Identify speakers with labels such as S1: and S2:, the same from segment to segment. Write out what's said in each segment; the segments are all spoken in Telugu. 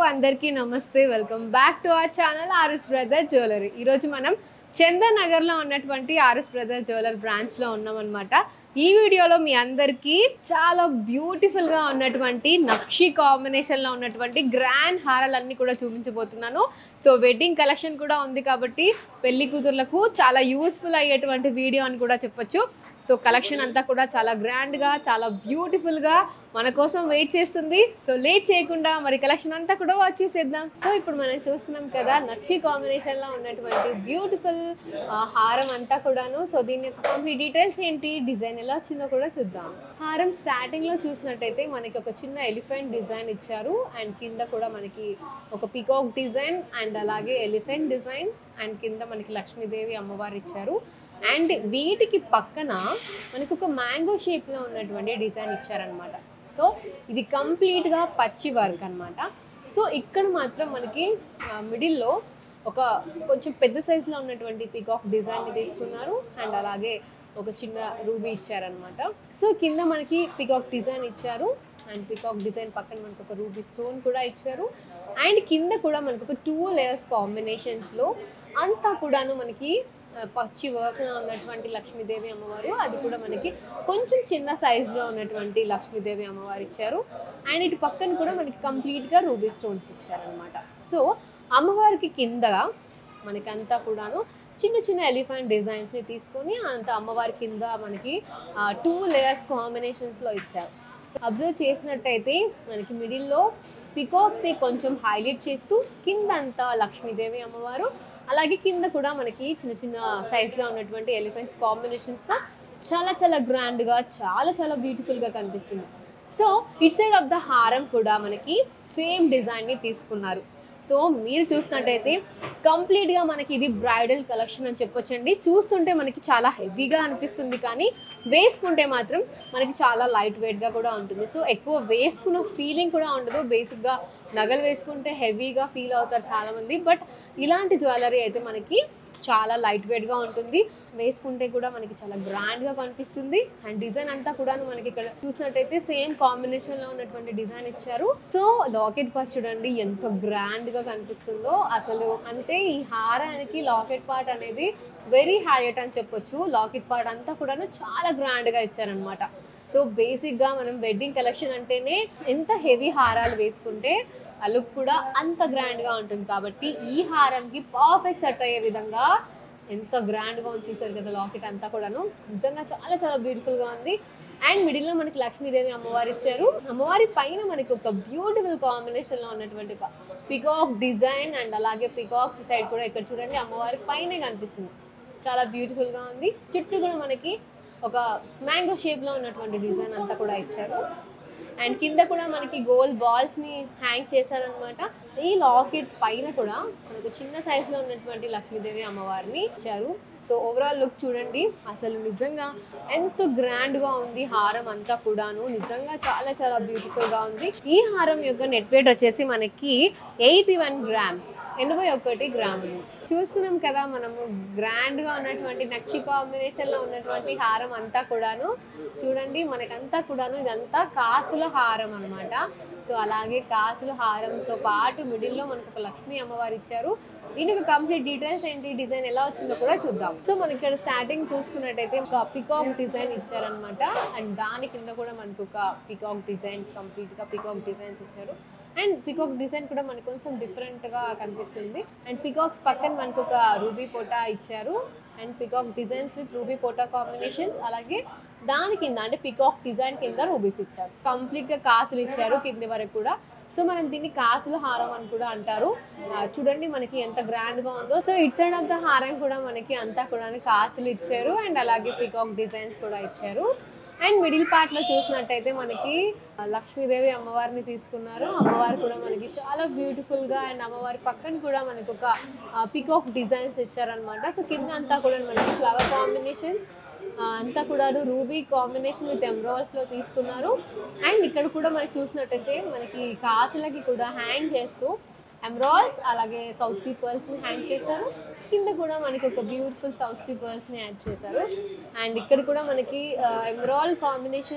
S1: అందరికీ నమస్తే welcome back to our channel RS brother jewellery ఈరోజు మనం చందనగర్లో ఉన్నటువంటి ఆర్ఎస్ బ్రదర్ జ్యువెలర్ బ్రాంచ్లో ఉన్నామన్నమాట ఈ వీడియోలో మీ అందరికీ చాలా బ్యూటిఫుల్గా ఉన్నటువంటి నక్షి కాంబినేషన్లో ఉన్నటువంటి గ్రాండ్ హారాలన్నీ కూడా చూపించబోతున్నాను సో వెడ్డింగ్ కలెక్షన్ కూడా ఉంది కాబట్టి పెళ్లి కూతుర్లకు చాలా యూస్ఫుల్ అయ్యేటువంటి వీడియో అని కూడా చెప్పొచ్చు సో కలెక్షన్ అంతా కూడా చాలా గ్రాండ్గా చాలా బ్యూటిఫుల్గా మన కోసం వెయిట్ చేస్తుంది సో లేట్ చేయకుండా మరి కలెక్షన్ అంతా కూడా వచ్చేసేద్దాం సో ఇప్పుడు మనం చూస్తున్నాం కదా నక్షి కాంబినేషన్లో ఉన్నటువంటి బ్యూటిఫుల్ హారం అంతా కూడాను సో దీని యొక్క కంప్లీట్ డీటెయిల్స్ ఏంటి డిజైన్ ఎలా వచ్చిందో కూడా చూద్దాం హారం స్టార్టింగ్లో చూసినట్టయితే మనకి ఒక చిన్న ఎలిఫెంట్ డిజైన్ ఇచ్చారు అండ్ కింద కూడా మనకి ఒక పికాక్ డిజైన్ అండ్ అలాగే ఎలిఫెంట్ డిజైన్ అండ్ కింద మనకి లక్ష్మీదేవి అమ్మవారు ఇచ్చారు అండ్ వీటికి పక్కన మనకు ఒక మ్యాంగో షేప్లో ఉన్నటువంటి డిజైన్ ఇచ్చారనమాట సో ఇది కంప్లీట్గా పచ్చి వర్క్ అనమాట సో ఇక్కడ మాత్రం మనకి మిడిల్లో ఒక కొంచెం పెద్ద సైజులో ఉన్నటువంటి పికాక్ డిజైన్ని తీసుకున్నారు అండ్ అలాగే ఒక చిన్న రూబీ ఇచ్చారనమాట సో కింద మనకి పికాక్ డిజైన్ ఇచ్చారు అండ్ పికాక్ డిజైన్ పక్కన మనకు ఒక రూబీ స్టోన్ కూడా ఇచ్చారు అండ్ కింద కూడా మనకు ఒక టూ లేయర్స్ కాంబినేషన్స్లో అంతా కూడాను మనకి ఆ, పచ్చి వర్క్లో ఉన్నటువంటి లక్ష్మీదేవి అమ్మవారు అది కూడా మనకి కొంచెం చిన్న సైజులో ఉన్నటువంటి లక్ష్మీదేవి అమ్మవారు ఇచ్చారు అండ్ ఇటు పక్కన కూడా మనకి కంప్లీట్గా రూబీ స్టోన్స్ ఇచ్చారనమాట సో అమ్మవారికి కిందగా మనకంతా కూడాను చిన్న చిన్న ఎలిఫెంట్ డిజైన్స్ని తీసుకొని అంత అమ్మవారి కింద మనకి టూ లేయర్స్ కాంబినేషన్స్లో ఇచ్చారు సో అబ్జర్వ్ చేసినట్టయితే మనకి మిడిల్లో పికాక్ని కొంచెం హైలైట్ చేస్తూ కింద అంతా లక్ష్మీదేవి అమ్మవారు అలాగే కింద కూడా మనకి చిన్న చిన్న సైజులో ఉన్నటువంటి ఎలిఫెంట్స్ కాంబినేషన్స్తో చాలా చాలా గ్రాండ్గా చాలా చాలా బ్యూటిఫుల్గా కనిపిస్తుంది so it side of the హారం కూడా మనకి సేమ్ డిజైన్ని తీసుకున్నారు సో మీరు చూసినట్టయితే కంప్లీట్గా మనకి ఇది బ్రైడల్ కలెక్షన్ అని చెప్పొచ్చండి చూస్తుంటే మనకి చాలా హెవీగా అనిపిస్తుంది కానీ వేసుకుంటే మాత్రం మనకి చాలా లైట్ వెయిట్గా కూడా ఉంటుంది సో ఎక్కువ వేసుకున్న ఫీలింగ్ కూడా ఉండదు బేసిక్గా నగలు వేసుకుంటే హెవీగా ఫీల్ అవుతారు చాలామంది బట్ ఇలాంటి జ్యువెలరీ అయితే మనకి చాలా లైట్ వెయిట్గా ఉంటుంది వేసుకుంటే కూడా మనకి చాలా గ్రాండ్గా కనిపిస్తుంది అండ్ డిజైన్ అంతా కూడా మనకి ఇక్కడ చూసినట్టయితే సేమ్ కాంబినేషన్లో ఉన్నటువంటి డిజైన్ ఇచ్చారు సో లాకెట్ పార్ట్ చూడండి ఎంత గ్రాండ్గా కనిపిస్తుందో అసలు అంటే ఈ హారానికి లాకెట్ పార్ట్ అనేది వెరీ హైలైట్ అని చెప్పొచ్చు లాకెట్ పార్ట్ అంతా కూడాను చాలా గ్రాండ్గా ఇచ్చారనమాట సో బేసిక్గా మనం వెడ్డింగ్ కలెక్షన్ అంటేనే ఎంత హెవీ హారాలు వేసుకుంటే ఆ లుక్ కూడా అంత గ్రాండ్గా ఉంటుంది కాబట్టి ఈ హారంకి పర్ఫెక్ట్ సెట్ అయ్యే విధంగా ఎంత గ్రాండ్గా ఉంది చూసారు కదా లాకెట్ అంతా కూడాను నిజంగా చాలా చాలా బ్యూటిఫుల్గా ఉంది అండ్ మిడిల్లో మనకి లక్ష్మీదేవి అమ్మవారు ఇచ్చారు అమ్మవారి పైన మనకి ఒక బ్యూటిఫుల్ కాంబినేషన్లో ఉన్నటువంటి ఒక పికాక్ డిజైన్ అండ్ అలాగే పికాక్ సైడ్ కూడా ఇక్కడ చూడండి అమ్మవారి పైనే కనిపిస్తుంది చాలా బ్యూటిఫుల్గా ఉంది చుట్టూ కూడా మనకి ఒక మ్యాంగో షేప్లో ఉన్నటువంటి డిజైన్ అంతా కూడా ఇచ్చారు అండ్ కింద కూడా మనకి గోల్డ్ బాల్స్ని హ్యాంగ్ చేశారనమాట ఈ లాకెట్ పైన కూడా మనకు చిన్న సైజులో ఉన్నటువంటి లక్ష్మీదేవి అమ్మవారిని ఇచ్చారు సో ఓవరాల్ లుక్ చూడండి అసలు నిజంగా ఎంత గ్రాండ్గా ఉంది హారం అంతా కూడాను నిజంగా చాలా చాలా బ్యూటిఫుల్గా ఉంది ఈ హారం యొక్క నెట్ వెయిట్ వచ్చేసి మనకి ఎయిటీ వన్ గ్రామ్స్ ఎనభై ఒకటి గ్రాములు చూస్తున్నాం కదా మనము గ్రాండ్గా ఉన్నటువంటి నక్షి కాంబినేషన్లో ఉన్నటువంటి హారం అంతా కూడాను చూడండి మనకంతా కూడాను ఇదంతా కాసుల హారం అన్నమాట సో అలాగే కాసుల హారంతో పాటు మిడిల్లో మనకు ఒక లక్ష్మీ అమ్మవారు ఇచ్చారు దీనికి కంప్లీట్ డీటెయిల్స్ ఏంటి డిజైన్ ఎలా వచ్చిందో కూడా చూద్దాం సో మనకి ఇక్కడ స్టార్టింగ్ చూసుకున్నట్టయితే ఒక పికాక్ డిజైన్ ఇచ్చారనమాట అండ్ దాని కింద కూడా మనకు ఒక పికాక్ డిజైన్స్ కంప్లీట్గా పికాక్ డిజైన్స్ ఇచ్చారు అండ్ పికాక్ డిజైన్ కూడా మనకు కొంచెం డిఫరెంట్గా కనిపిస్తుంది అండ్ పికాక్స్ పక్కన మనకు ఒక రూబీ పోటా ఇచ్చారు and peacock designs with ruby పోటా కాంబినేషన్స్ అలాగే దాని కింద అంటే పికాక్ డిజైన్ కింద రూబీస్ ఇచ్చారు కంప్లీట్గా కాసులు ఇచ్చారు కింది వరకు కూడా సో మనం దీన్ని కాసుల హారం అని కూడా అంటారు ఆ, చూడండి మనకి ఎంత గ్రాండ్ గా ఉందో so it side of the హారం కూడా మనకి అంతా కూడా కాసులు ఇచ్చారు అండ్ అలాగే పికాక్ డిజైన్స్ కూడా ఇచ్చారు అండ్ మిడిల్ పార్ట్ లో చూసినట్టయితే మనకి ఆ, లక్ష్మీదేవి అమ్మవారిని తీసుకున్నారు అమ్మవారు కూడా మనకి చాలా బ్యూటిఫుల్ గా అండ్ అమ్మవారి పక్కన కూడా మనకి ఒక పికాక్ డిజైన్స్ ఇచ్చారనమాట సో కింద అంతా కూడా మనకి ఫ్లవర్ కాంబినేషన్స్ అంతా కూడా రూబీ కాంబినేషన్ విత్ ఎమ్రాల్స్ లో తీసుకున్నారు అండ్ ఇక్కడ కూడా మనకి చూసినట్టయితే మనకి కాసులకి కూడా హ్యాంగ్ చేస్తూ ఎమ్రాల్స్ అలాగే సౌత్ సీ పర్ల్స్ ని హ్యాంగ్ చేశారు కింద కూడా మనకి ఒక బ్యూటిఫుల్ సౌత్ సీ పర్ల్స్ ని యాడ్ చేశారు అండ్ ఇక్కడ కూడా మనకి ఎమ్రాల్ కాంబినేషన్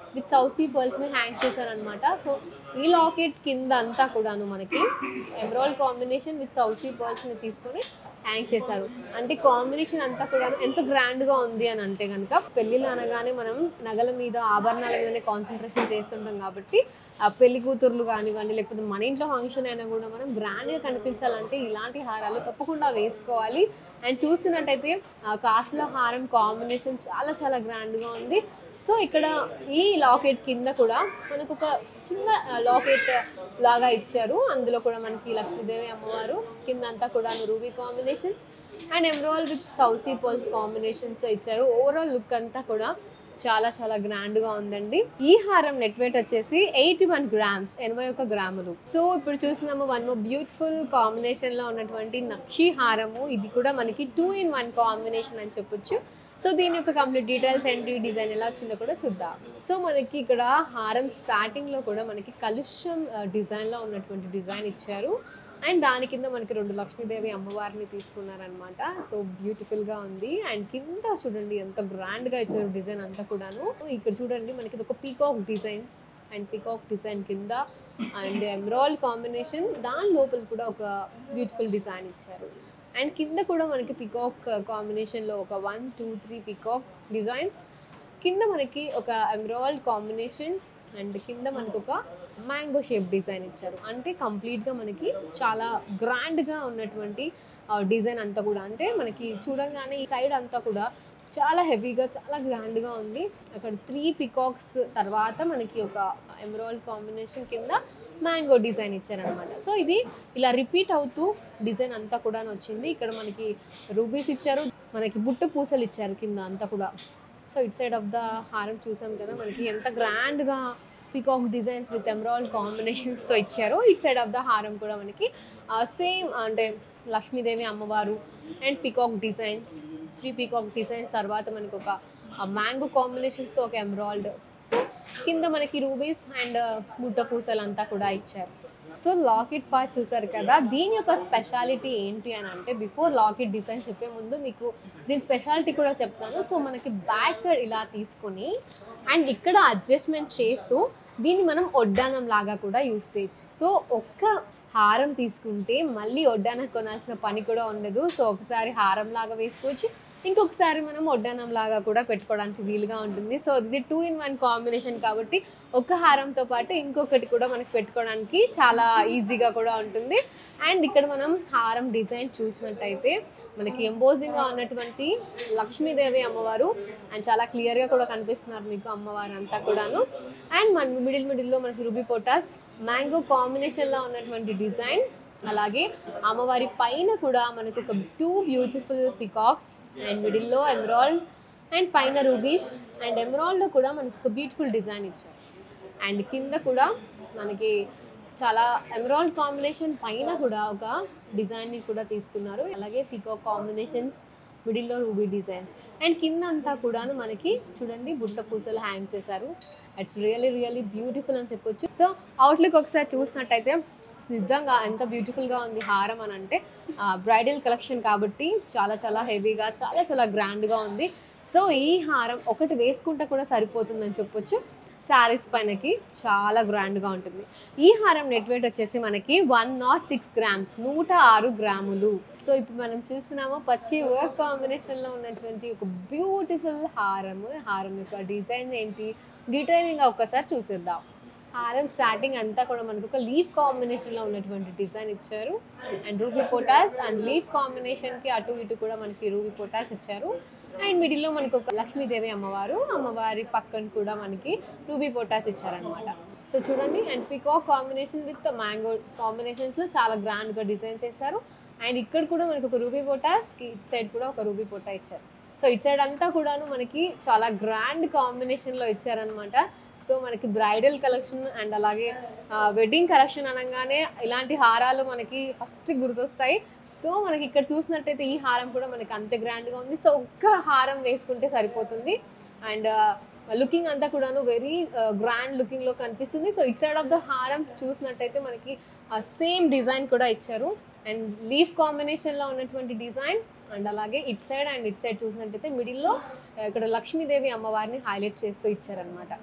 S1: విత్ సౌసీ పర్ల్స్ని హ్యాంగ్ చేశారనమాట సో ఈ లాకెట్ కింద అంతా కూడాను మనకి ఎమరాల్డ్ కాంబినేషన్ విత్ సౌసీ పర్ల్స్ని తీసుకొని హ్యాంగ్ చేశారు అంటే కాంబినేషన్ అంతా కూడా ఎంత గ్రాండ్ గా ఉంది అని అంటే కనుక పెళ్లిళ్ళు అనగానే మనం నగల మీద ఆభరణాల మీదనే కాన్సన్ట్రేషన్ చేస్తుంటాం కాబట్టి ఆ పెళ్లి కూతుర్లు కానివ్వండి లేకపోతే మన ఇంట్లో ఫంక్షన్ అయినా కూడా మనం గ్రాండ్ గా కనిపించాలంటే ఇలాంటి హారాలు తప్పకుండా వేసుకోవాలి అండ్ చూసినట్టయితే ఆ కాసుల హారం కాంబినేషన్ చాలా చాలా గ్రాండ్ గా ఉంది సో ఇక్కడ ఈ లాకెట్ కింద కూడా మనకు ఒక చిన్న లాకెట్ లాగా ఇచ్చారు అందులో కూడా మనకి లక్ష్మీదేవి అమ్మవారు కింద అంతా కూడా ruby combinations and emerald with సౌసీ పోల్స్ కాంబినేషన్స్ ఇచ్చారు ఓవరాల్ లుక్ అంతా కూడా చాలా చాలా గ్రాండ్ గా ఉందండి ఈ హారం నెట్ వెయిట్ వచ్చేసి ఎయిటీ వన్ గ్రామ్స్ ఎనభై ఒక గ్రాములు సో ఇప్పుడు చూస్తున్నాము వన్ మో బ్యూటిఫుల్ కాంబినేషన్ లో ఉన్నటువంటి నక్షి హారము ఇది కూడా మనకి టూ ఇన్ వన్ కాంబినేషన్ అని చెప్పొచ్చు సో దీని యొక్క కంప్లీట్ డీటెయిల్స్ ఏంటి డిజైన్ ఎలా వచ్చిందో కూడా చూద్దాం సో మనకి ఇక్కడ హారం స్టార్టింగ్ లో కూడా మనకి కలుషం డిజైన్ లో ఉన్నటువంటి డిజైన్ ఇచ్చారు అండ్ దాని కింద మనకి రెండు లక్ష్మీదేవి అమ్మవారిని తీసుకున్నారనమాట సో బ్యూటిఫుల్ గా ఉంది అండ్ కింద చూడండి ఎంత గ్రాండ్ గా ఇచ్చారు డిజైన్ అంతా కూడాను ఇక్కడ చూడండి మనకి ఇది ఒక peacock designs and peacock design కింద అండ్ ఎమ్రాల్ కాంబినేషన్ దాని లోపల కూడా ఒక బ్యూటిఫుల్ డిజైన్ ఇచ్చారు అండ్ కింద కూడా మనకి పికాక్ కాంబినేషన్లో ఒక one two three peacock designs కింద మనకి ఒక ఎమ్రాల్డ్ కాంబినేషన్స్ అండ్ కింద మనకి ఒక మ్యాంగో షేప్ డిజైన్ ఇచ్చారు అంటే కంప్లీట్గా మనకి చాలా గ్రాండ్గా ఉన్నటువంటి డిజైన్ అంతా కూడా అంటే మనకి చూడంగానే ఈ సైడ్ అంతా కూడా చాలా హెవీగా చాలా గ్రాండ్గా ఉంది అక్కడ త్రీ పికాక్స్ తర్వాత మనకి ఒక ఎమరాల్డ్ కాంబినేషన్ కింద మ్యాంగో డిజైన్ ఇచ్చారనమాట సో ఇది ఇలా రిపీట్ అవుతూ డిజైన్ అంతా కూడా వచ్చింది ఇక్కడ మనకి రూబీస్ ఇచ్చారు మనకి బుట్ట పూసలు ఇచ్చారు కింద అంతా కూడా so it side of the హారం చూసాం కదా మనకి ఎంత గ్రాండ్గా పికాక్ డిజైన్స్ విత్ ఎమరాల్డ్ కాంబినేషన్స్తో ఇచ్చారు ఇట్ సైడ్ ఆఫ్ ద హారం కూడా మనకి సేమ్ అంటే లక్ష్మీదేవి అమ్మవారు and peacock designs three peacock designs తర్వాత మనకి ఒక మ్యాంగో కాంబినేషన్స్తో ఒక ఎమరాల్డ్ సో కింద మనకి రూబీస్ అండ్ ముట్ట పూసలు అంతా కూడా ఇచ్చారు సో లాకెట్ పార్ట్ చూసారు కదా దీని యొక్క స్పెషాలిటీ ఏంటి అని అంటే బిఫోర్ లాకెట్ డిజైన్ చెప్పే ముందు మీకు దీని స్పెషాలిటీ కూడా చెప్తాను సో మనకి బ్యాక్ సైడ్ ఇలా తీసుకొని అండ్ ఇక్కడ అడ్జస్ట్మెంట్ చేస్తూ దీన్ని మనం ఒడ్డానం లాగా కూడా యూస్ చేయొచ్చు సో ఒక్క హారం తీసుకుంటే మళ్ళీ ఒడ్డానం కొనాల్సిన పని కూడా ఉండదు సో ఒకసారి హారం లాగా వేసుకోవచ్చు ఇంకొకసారి మనం ఒడ్డానం లాగా కూడా పెట్టుకోవడానికి వీలుగా ఉంటుంది సో ఇది టూ ఇన్ వన్ కాంబినేషన్ కాబట్టి ఒక హారంతో పాటు ఇంకొకటి కూడా మనకి పెట్టుకోవడానికి చాలా ఈజీగా కూడా ఉంటుంది అండ్ ఇక్కడ మనం హారం డిజైన్ చూసినట్టయితే మనకి ఎంబోజింగ్గా ఉన్నటువంటి లక్ష్మీదేవి అమ్మవారు అండ్ చాలా క్లియర్గా కూడా కనిపిస్తున్నారు మీకు అమ్మవారు అంతా కూడాను అండ్ మన మిడిల్ మిడిల్లో మనకి రూబీ పోటాస్ మ్యాంగో కాంబినేషన్లో ఉన్నటువంటి డిజైన్ అలాగే అమ్మవారి పైన కూడా మనకు ఒక టూ బ్యూటిఫుల్ పికాక్స్ అండ్ మిడిల్లో ఎమరాల్డ్ అండ్ పైన రూబీస్ అండ్ ఎమరాల్డ్లో కూడా మనకు ఒక బ్యూటిఫుల్ డిజైన్ ఇచ్చారు అండ్ కింద కూడా మనకి చాలా ఎమరాల్డ్ కాంబినేషన్ పైన కూడా ఒక డిజైన్ని కూడా తీసుకున్నారు అలాగే పికాక్ కాంబినేషన్స్ మిడిల్లో రూబీ డిజైన్స్ అండ్ కింద అంతా కూడాను మనకి చూడండి బుట్ట పూసలు హ్యాంగ్ చేశారు ఇట్స్ రియలీ రియలీ బ్యూటిఫుల్ అని చెప్పొచ్చు సో అవుట్లుక్ ఒకసారి చూసినట్టయితే నిజంగా ఎంత బ్యూటిఫుల్గా ఉంది హారం అని అంటే బ్రైడల్ కలెక్షన్ కాబట్టి చాలా చాలా హెవీగా చాలా చాలా గ్రాండ్గా ఉంది సో ఈ హారం ఒకటి వేసుకుంటే కూడా సరిపోతుందని చెప్పొచ్చు శారీస్ పైనకి చాలా గ్రాండ్గా ఉంటుంది ఈ హారం నెట్ వెయిట్ వచ్చేసి మనకి వన్ నాట్ సిక్స్ గ్రామ్స్ నూట ఆరు గ్రాములు సో ఇప్పుడు మనం చూస్తున్నాము పచ్చి వర్క్ కాంబినేషన్లో ఉన్నటువంటి ఒక బ్యూటిఫుల్ హారం హారం యొక్క డిజైన్ ఏంటి డీటెయిలింగ్గా ఒక్కసారి చూసేద్దాం హారం స్టార్టింగ్ అంతా కూడా మనకు ఒక లీఫ్ కాంబినేషన్లో ఉన్నటువంటి డిజైన్ ఇచ్చారు అండ్ రూబీ పొటాస్ అండ్ లీఫ్ కాంబినేషన్కి అటు ఇటు కూడా మనకి రూబీ పొటాస్ ఇచ్చారు అండ్ మిడిల్లో మనకు ఒక లక్ష్మీదేవి అమ్మవారు అమ్మవారి పక్కన కూడా మనకి రూబీ పొటాస్ ఇచ్చారనమాట సో చూడండి and peacock combination with mango కాంబినేషన్స్లో చాలా గ్రాండ్గా డిజైన్ చేశారు అండ్ ఇక్కడ కూడా మనకు ఒక రూబీ పొటాస్ ఇట్ సైడ్ కూడా ఒక రూబీ పొటా ఇచ్చారు సో ఇట్ సైడ్ అంతా కూడాను మనకి చాలా గ్రాండ్ కాంబినేషన్లో ఇచ్చారనమాట సో మనకి బ్రైడల్ కలెక్షన్ అండ్ అలాగే వెడ్డింగ్ కలెక్షన్ అనగానే ఇలాంటి హారాలు మనకి ఫస్ట్ గుర్తొస్తాయి సో మనకి ఇక్కడ చూసినట్టయితే ఈ హారం కూడా మనకి అంతే గ్రాండ్గా ఉంది సో ఒక్క హారం వేసుకుంటే సరిపోతుంది అండ్ లుకింగ్ అంతా కూడాను వెరీ గ్రాండ్ లుకింగ్లో కనిపిస్తుంది so it side of the హారం చూసినట్టయితే మనకి సేమ్ డిజైన్ కూడా ఇచ్చారు అండ్ లీఫ్ కాంబినేషన్లో ఉన్నటువంటి డిజైన్ అండ్ అలాగే it side and it side చూసినట్టయితే మిడిల్లో ఇక్కడ లక్ష్మీదేవి అమ్మవారిని హైలైట్ చేస్తూ ఇచ్చారనమాట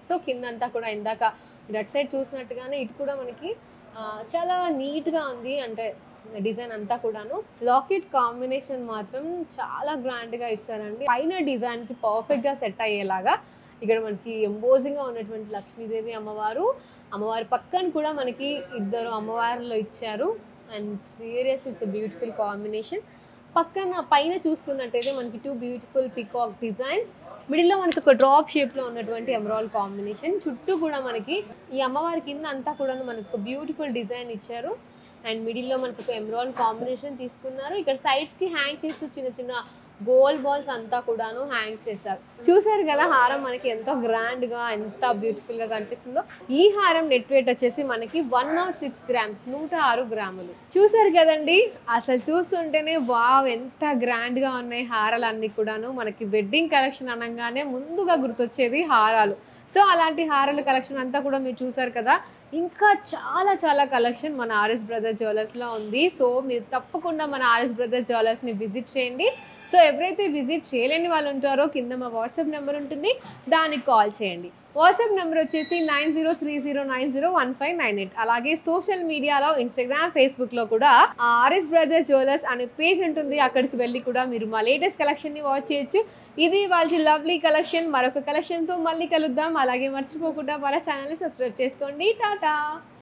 S1: సో కిందంతా కూడా ఇందాక మీరు అటు సైడ్ చూసినట్టుగానే ఇటు కూడా మనకి ఆ, చాలా నీట్గా ఉంది అంటే డిజైన్ అంతా కూడాను లాకెట్ కాంబినేషన్ మాత్రం చాలా గ్రాండ్గా ఇచ్చారండి పైన డిజైన్కి పర్ఫెక్ట్గా సెట్ అయ్యేలాగా ఇక్కడ మనకి ఎంబోజింగ్గా ఉన్నటువంటి లక్ష్మీదేవి అమ్మవారు అమ్మవారి పక్కన కూడా మనకి ఇద్దరు అమ్మవారిలో ఇచ్చారు and serious it's beautiful combination పక్కన పైన చూసుకున్నట్టయితే మనకి టూ బ్యూటిఫుల్ పికాక్ డిజైన్స్ మిడిల్లో మనకి ఒక డ్రాప్ షేప్లో ఉన్నటువంటి ఎమరాల్ కాంబినేషన్ చుట్టూ కూడా మనకి ఈ అమ్మవారి కింద అంతా కూడా మనకి ఒక బ్యూటిఫుల్ డిజైన్ ఇచ్చారు అండ్ మిడిల్లో మనకు ఒక ఎమరాల్ కాంబినేషన్ తీసుకున్నారు ఇక్కడ సైడ్స్కి హ్యాంగ్ చేస్తూ చిన్న చిన్న గోల్ బాల్స్ అంతా కూడాను హ్యాంగ్ చేశారు చూసారు కదా హారం మనకి ఎంతో గ్రాండ్ గా ఎంత బ్యూటిఫుల్ గా కనిపిస్తుందో ఈ హారం నెట్ వెయిట్ వచ్చేసి మనకి వన్ నాట్ సిక్స్ గ్రామ్స్ నూట ఆరు గ్రాములు చూసారు కదండి అసలు చూస్తుంటేనే వావ్ ఎంత గ్రాండ్ గా ఉన్నాయి హారాలు అన్ని కూడాను మనకి వెడ్డింగ్ కలెక్షన్ అనగానే ముందుగా గుర్తొచ్చేది హారాలు సో అలాంటి హారాల కలెక్షన్ అంతా కూడా మీరు చూసారు కదా ఇంకా చాలా చాలా కలెక్షన్ మన ఆర్ఎస్ బ్రదర్ జ్యువెలర్స్లో ఉంది సో మీరు తప్పకుండా మన ఆర్ఎస్ బ్రదర్ జ్యువెలర్స్ని విజిట్ చేయండి సో ఎవరైతే విజిట్ చేయలేని వాళ్ళు ఉంటారో కింద మా వాట్సాప్ నెంబర్ ఉంటుంది దానికి కాల్ చేయండి వాట్సాప్ నెంబర్ వచ్చేసి nine zero three zero nine zero one five nine eight అలాగే సోషల్ మీడియాలో ఇన్స్టాగ్రామ్ ఫేస్బుక్ లో కూడా ఆర్ఎస్ బ్రదర్ జ్యువెలర్స్ అనే పేజ్ ఉంటుంది అక్కడికి వెళ్ళి కూడా మీరు మా లేటెస్ట్ కలెక్షన్ ని వాచ్ చేయొచ్చు ఇది వాళ్ళ లవ్లీ కలెక్షన్ మరొక కలెక్షన్ తో మళ్ళీ కలుద్దాం అలాగే మర్చిపోకుండా మన ఛానల్ సబ్స్క్రైబ్ చేసుకోండి టాటా